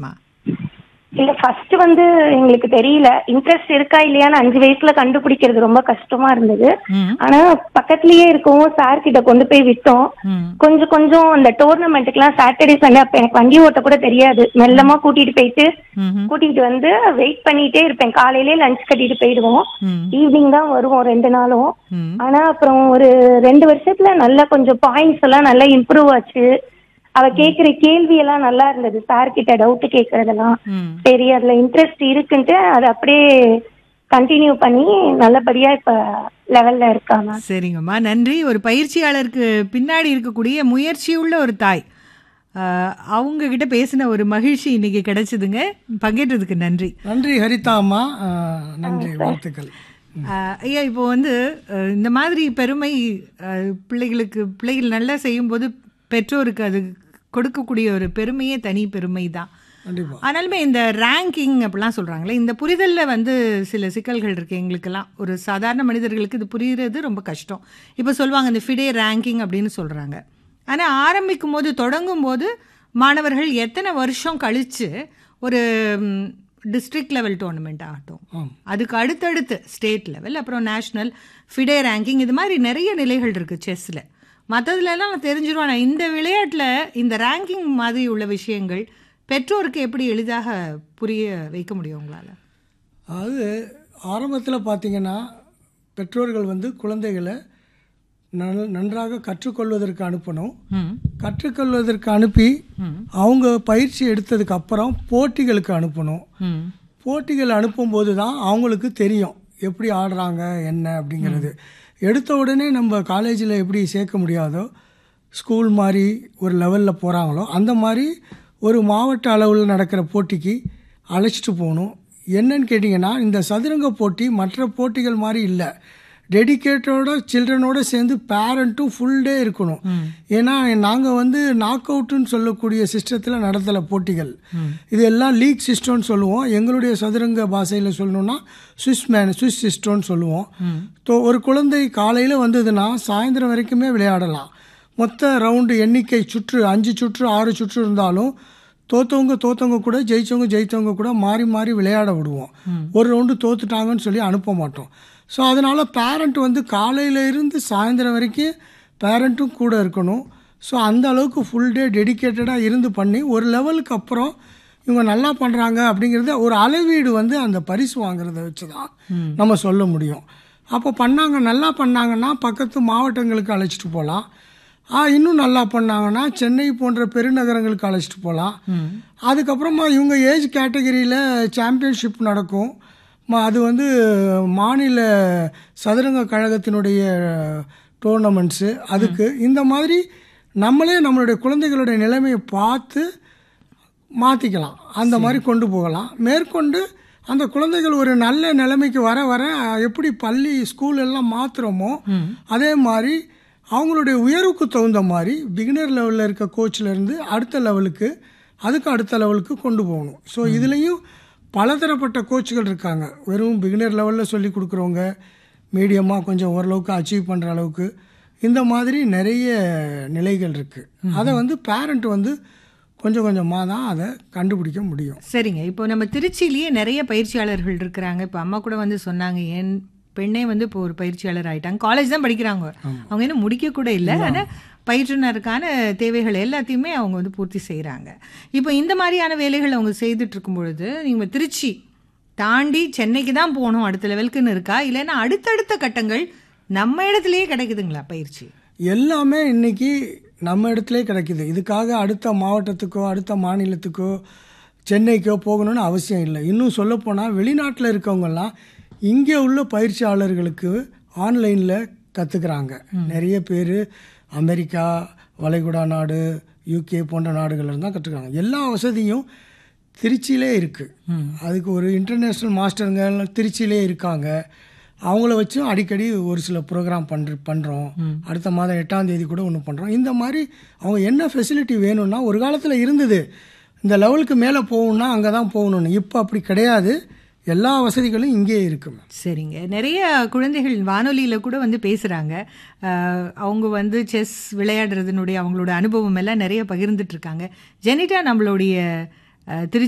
இன்ட்ரெஸ்ட்மா இல்ல ஃபர்ஸ்ட் வந்து எங்களுக்கு தெரியல இன்ட்ரெஸ்ட் இருக்கா இல்லையான்னு அஞ்சு வயசுல கண்டுபிடிக்கிறது ரொம்ப கஷ்டமா இருந்தது ம் ஆனா பக்கத்துலயே இருக்கவும் சார் கிட்ட கொண்டு போய் விட்டோம் ம் கொஞ்சம் கொஞ்சம் அந்த டோர்னமெண்ட்டுக்குலாம் சாட்டர்டே சண்டே அப்ப எனக்கு வண்டி ஓட்ட கூட தெரியாது மெல்லமா கூட்டிட்டு போயிட்டு ம்ஹும். கூட்டிட்டு வந்து வெயிட் பண்ணிட்டே இருப்பேன் காலையிலே லஞ்ச் கட்டிட்டு போயிடுவோம் ம் ஈவினிங் தான் வருவோம் ரெண்டு நாளும் ம் ஆனா அப்புறம் ஒரு ரெண்டு வருஷத்துல நல்லா கொஞ்சம் பாயிண்ட்ஸ் எல்லாம் நல்லா இம்ப்ரூவ் ஆச்சு அவ கேக்குற கேள்வி எல்லாம் நல்லா இருந்தது சார் கிட்ட டவுட் கேக்குறதெல்லாம் ம் சரி அதுல இன்ட்ரெஸ்ட் இருக்குன்ட்டு அதை அப்படியே கண்டினியூ பண்ணி நல்லபடியா இப்ப லெவல்ல இருக்காங்க சரிங்கம்மா நன்றி ஒரு பயிற்சியாளருக்கு பின்னாடி இருக்கக்கூடிய முயற்சியுள்ள ஒரு தாய் ஆஹ், அவங்க கிட்ட பேசின ஒரு மகிழ்ச்சி இன்னைக்கு கிடைச்சதுங்க பங்கேற்றதுக்கு நன்றி நன்றி ஹரிதா அம்மா ஆஹ், நன்றி வாழ்த்துக்கள் ஆஹ், ஐயா இப்போ வந்து அஹ், இந்த மாதிரி பெருமை அஹ், பிள்ளைகளுக்கு பிள்ளைகள் நல்லா செய்யும்போது பெற்றோருக்கு அது கொடுக்கக்கூடிய ஒரு பெருமையே தனி பெருமை தான் கண்டிப்பா ஆனாலுமே இந்த ரேங்கிங் அப்படிலாம் சொல்கிறாங்களே இந்த புரிதலில் வந்து சில சிக்கல்கள் இருக்குது எங்களுக்கெல்லாம் ஒரு சாதாரண மனிதர்களுக்கு இது புரிகிறது ரொம்ப கஷ்டம் இப்போ சொல்லுவாங்க இந்த ஃபிடே ரேங்கிங் அப்படின்னு சொல்கிறாங்க ஆனால் ஆரம்பிக்கும் போது தொடங்கும் போது மாணவர்கள் எத்தனை வருஷம் கழித்து ஒரு டிஸ்ட்ரிக்ட் லெவல் டோர்னமெண்ட் ஆகட்டும் ஆம் அதுக்கு அடுத்தடுத்து ஸ்டேட் லெவல் அப்புறம் நேஷ்னல் ஃபிடே ரேங்கிங் இது மாதிரி நிறைய நிலைகள் இருக்குது செஸ்ஸில் மற்றதுலலாம் நான் தெரிஞ்சிருவேன் ஆனால் இந்த விளையாட்டில் இந்த ரேங்கிங் மாதிரி உள்ள விஷயங்கள் பெற்றோருக்கு எப்படி எளிதாக புரிய வைக்க முடியும் உங்களால் அதாவது ஆரம்பத்தில் பார்த்தீங்கன்னா பெற்றோர்கள் வந்து குழந்தைகளை நல் நன்றாக கற்றுக்கொள்வதற்கு அனுப்பணும் ம் கற்றுக்கொள்வதற்கு அனுப்பி ம் அவங்க பயிற்சி எடுத்ததுக்கு அப்புறம் போட்டிகளுக்கு அனுப்பணும் ம் போட்டிகள் அனுப்பும்போது தான் அவங்களுக்கு தெரியும் எப்படி ஆடுறாங்க என்ன அப்படிங்கிறது எடுத்த உடனே நம்ம காலேஜில் எப்படி சேர்க்க முடியாதோ ஸ்கூல் மாதிரி ஒரு லெவலில் போகிறாங்களோ அந்த மாதிரி ஒரு மாவட்ட அளவில் நடக்கிற போட்டிக்கு அழைச்சிட்டு போகணும் என்னன்னு கேட்டிங்கன்னா இந்த சதுரங்க போட்டி மற்ற போட்டிகள் மாதிரி இல்லை டெடிக்கேட்டோட சில்ட்ரனோட சேர்ந்து பேரண்ட்டும் ஃபுல் டே இருக்கணும் ஏன்னா நாங்கள் வந்து நாக் அவுட்டுன்னு சொல்லக்கூடிய சிஸ்டத்தில் நடத்தலை போட்டிகள் இது எல்லாம் லீக் சிஸ்டம்னு சொல்லுவோம் எங்களுடைய சதுரங்க பாஷையில் சொல்லணும்னா சுவிஸ் மேன் சுவிஸ் சிஸ்டம்னு சொல்லுவோம் தோ ஒரு குழந்தை காலையில் வந்ததுன்னா சாயந்தரம் வரைக்குமே விளையாடலாம் மொத்த ரவுண்டு எண்ணிக்கை சுற்று அஞ்சு சுற்று ஆறு சுற்று இருந்தாலும் தோத்தவங்க தோத்தவங்க கூட ஜெயிச்சவங்க ஜெயித்தவங்க கூட மாறி மாறி விளையாட விடுவோம் ஒரு ரவுண்டு தோத்துட்டாங்கன்னு சொல்லி அனுப்ப மாட்டோம் ஸோ அதனால் பேரண்ட் வந்து காலையில் இருந்து சாயந்தரம் வரைக்கும் பேரண்ட்டும் கூட இருக்கணும் ஸோ அந்த அளவுக்கு ஃபுல் டே டெடிக்கேட்டடாக இருந்து பண்ணி ஒரு லெவலுக்கு அப்புறம் இவங்க நல்லா பண்ணுறாங்க அப்படிங்கிறத ஒரு அளவீடு வந்து அந்த பரிசு வாங்குறத வச்சு தான் நம்ம சொல்ல முடியும் அப்போ பண்ணாங்க நல்லா பண்ணாங்கன்னா பக்கத்து மாவட்டங்களுக்கு அழைச்சிட்டு போகலாம் ஆ இன்னும் நல்லா பண்ணாங்கன்னா சென்னை போன்ற பெருநகரங்களுக்கு அழைச்சிட்டு போகலாம் அதுக்கப்புறமா இவங்க ஏஜ் கேட்டகரியில் சாம்பியன்ஷிப் நடக்கும் ம- அது வந்து மாநில சதுரங்க கழகத்தினுடைய டோர்னமெண்ட்ஸு அதுக்கு இந்த மாதிரி நம்மளே நம்மளுடைய குழந்தைகளுடைய நிலைமையை பார்த்து மாற்றிக்கலாம் அந்த மாதிரி கொண்டு போகலாம் மேற்கொண்டு அந்த குழந்தைகள் ஒரு நல்ல நிலைமைக்கு வர வர எப்படி பள்ளி ஸ்கூல் எல்லாம் மாத்துறோமோ அதே மாதிரி அவங்களுடைய உயர்வுக்கு தகுந்த மாதிரி பிகினர் லெவலில் இருக்க கோச்ல இருந்து அடுத்த லெவலுக்கு அதுக்கு அடுத்த லெவலுக்கு கொண்டு போகணும் ஸோ இதுலேயும் பலதரப்பட்ட கோச்சுகள் இருக்காங்க வெறும் பிகினர் லெவலில் சொல்லி கொடுக்குறவங்க மீடியமாக கொஞ்சம் ஓரளவுக்கு அச்சீவ் பண்ணுற அளவுக்கு இந்த மாதிரி நிறைய நிலைகள் இருக்குது அதை வந்து பேரண்ட் வந்து கொஞ்சம் கொஞ்சமாக தான் அதை கண்டுபிடிக்க முடியும் சரிங்க இப்போ நம்ம திருச்சியிலேயே நிறைய பயிற்சியாளர்கள் இருக்கிறாங்க இப்போ அம்மா கூட வந்து சொன்னாங்க என் பெண்ணே வந்து இப்போ ஒரு பயிற்சியாளர் ஆயிட்டாங்க காலேஜ் தான் படிக்கிறாங்க அவங்க இன்னும் முடிக்க கூட இல்லை ஆனால் பயிற்றுனருக்கான தேவைகள் எல்லாத்தையுமே அவங்க வந்து பூர்த்தி செய்கிறாங்க இப்போ இந்த மாதிரியான வேலைகள் அவங்க செய்துட்டு இருக்கும் பொழுது நீங்கள் திருச்சி தாண்டி சென்னைக்கு தான் போகணும் அடுத்த லெவலுக்குன்னு இருக்கா இல்லைன்னா அடுத்தடுத்த கட்டங்கள் நம்ம இடத்துலயே கிடைக்குதுங்களா பயிற்சி எல்லாமே இன்னைக்கு நம்ம இடத்துலே கிடைக்குது இதுக்காக அடுத்த மாவட்டத்துக்கோ அடுத்த மாநிலத்துக்கோ சென்னைக்கோ போகணும்னு அவசியம் இல்லை இன்னும் சொல்லப்போனால் வெளிநாட்டில் இருக்கவங்கெல்லாம் இங்கே உள்ள பயிற்சியாளர்களுக்கு ஆன்லைனில் கற்றுக்குறாங்க நிறைய பேர் அமெரிக்கா வளைகுடா நாடு யூகே போன்ற நாடுகள்ல தான் கற்றுக்குறாங்க எல்லா வசதியும் திருச்சியிலே இருக்குது அதுக்கு ஒரு இன்டர்நேஷ்னல் மாஸ்டருங்க எல்லாம் திருச்சியிலே இருக்காங்க அவங்கள வச்சும் அடிக்கடி ஒரு சில ப்ரோக்ராம் பண்ற பண்ணுறோம் அடுத்த மாதம் எட்டாம் தேதி கூட ஒன்று பண்ணுறோம் இந்த மாதிரி அவங்க என்ன ஃபெசிலிட்டி வேணும்னா ஒரு காலத்தில் இருந்தது இந்த லெவலுக்கு மேலே போகணும்னா அங்கே தான் போகணும்னு இப்போ அப்படி கிடையாது எல்லா வசதிகளும் இங்கேயே இருக்கு மேம் சரிங்க நிறைய குழந்தைகள் வானொலியில் கூட வந்து பேசுகிறாங்க அவங்க வந்து செஸ் விளையாடுறதுனுடைய அவங்களோட அனுபவம் எல்லாம் நிறைய பகிர்ந்துட்டு இருக்காங்க ஜெனிட்டா நம்மளுடைய அஹ், திருச்சி